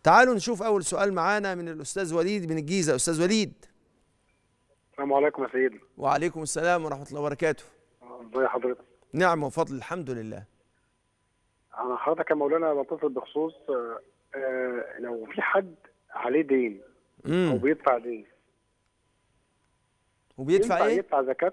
تعالوا نشوف اول سؤال معانا من الاستاذ وليد من الجيزه استاذ وليد السلام عليكم يا سيدنا وعليكم السلام ورحمه الله وبركاته ازي حضرتك نعم وفضل الحمد لله انا حضرتك يا مولانا بتصل بخصوص آه، آه، لو في حد عليه دين او امم بيدفع دين وبيدفع ينفع ايه يدفع زكاه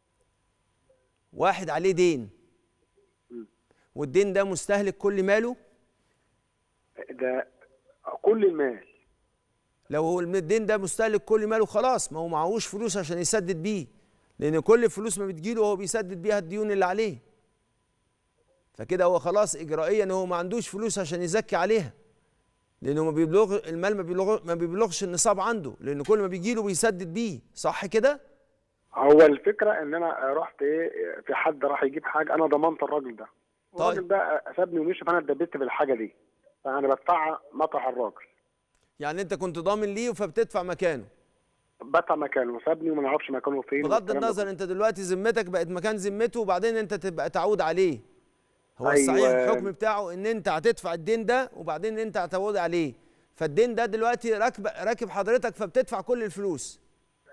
واحد عليه دين مم. والدين ده مستهلك كل ماله ده كل المال لو هو الدين ده مستهلك كل ماله خلاص ما هو معهوش فلوس عشان يسدد بيه لان كل الفلوس ما بتجيله وهو بيسدد بيها الديون اللي عليه فكده هو خلاص اجرائيا هو ما عندوش فلوس عشان يزكي عليها لانه ما بيبلغ المال ما بيبلغ ما بيبلغش النصاب عنده لان كل ما بيجيله بيسدد بيه صح كده هو الفكره ان انا رحت ايه في حد راح يجيب حاجه انا ضمنت الراجل ده الراجل ده سابني ومشي فانا اتدبست بالحاجه دي فانا بدفعها مطرح الراجل يعني انت كنت ضامن ليه فبتدفع مكانه بدفع مكانه سابني وما نعرفش مكانه فين بغض والكلام ده النظر انت دلوقتي ذمتك بقت مكان ذمته وبعدين انت تبقى تعود عليه هو أيوة. الصحيح الحكم بتاعه ان انت هتدفع الدين ده وبعدين انت هتعود عليه فالدين ده دلوقتي راكب راكب حضرتك فبتدفع كل الفلوس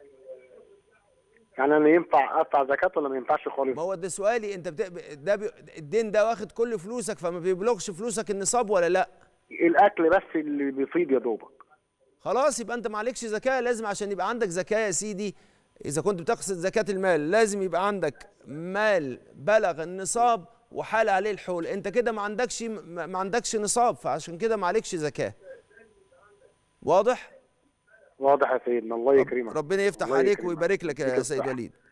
يعني انا ينفع ادفع زكاه ولا ما ينفعش خالص ما هو ده سؤالي انت بت... ده بي... الدين ده واخد كل فلوسك فما بيبلغش فلوسك النصاب ولا لا الاكل بس اللي بيفيض يا دوبك خلاص يبقى انت ما عليكش زكاه لازم عشان يبقى عندك زكاه يا سيدي اذا كنت بتقصد زكاه المال لازم يبقى عندك مال بلغ النصاب وحال عليه الحول انت كده ما عندكش ما ما عندكش نصاب فعشان كده ما عليكش زكاه واضح واضح يا سيدنا الله يكرمك ربنا يفتح الله عليك يكرمك. ويبارك لك يديك يا سيد الصحة. وليد